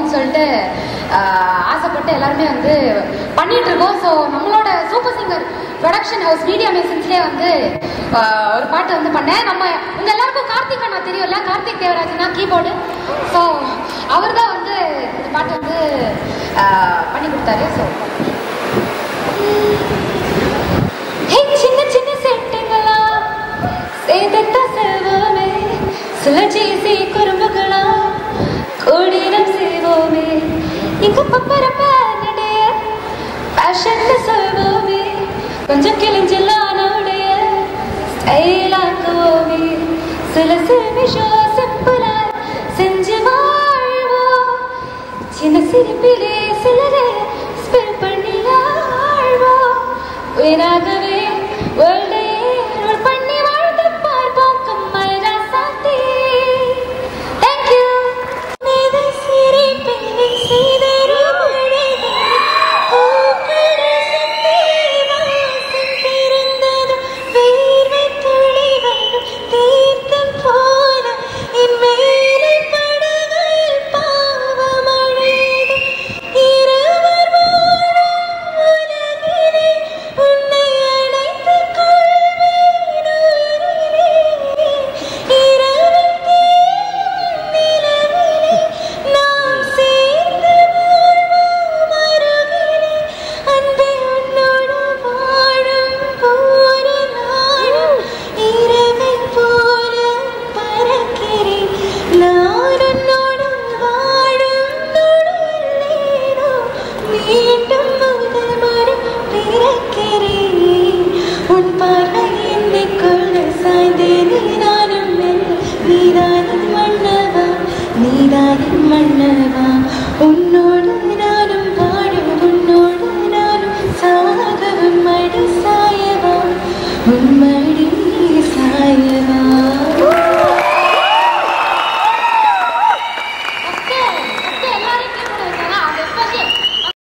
அப்படின்னு சொல்லிட்டு ஆஹ், ஆசைப்பட்டு எல்லாருமே வந்து பண்ணிட்டு இருக்கோம் ஸோ நம்மளோட super singer production house media மேசன்ஸ்லேயே வந்து ஆஹ், ஒரு பாட்டு வந்து பண்ணேன் நம்ம உங்க எல்லாருக்கும் கார்த்திக் அண்ணா தெரியும்ல கார்த்திக் தேவராஜ் தான் கீபோர்டு ஸோ அவர் தான் வந்து இந்த பாட்டு வந்து ஆஹ், பண்ணி கொடுத்தாரு ஸோ ஹே சின்ன சின்ன செட்டுங்களா சேதத்த செல்வோமே சுழற்சி குறும்புகளா கூடினம் செய்வோமே இங்க பப்பரப்ப நடைய ஃபேஷன்ல சொல்வோமே கொஞ்சம் கிழிஞ்சலானோடைய ஸ்டைலாக்குவோமே சில சிறுமிஷோ சிம்பிளா செஞ்சு வாழ்வோம் சின்ன சிரிப்பி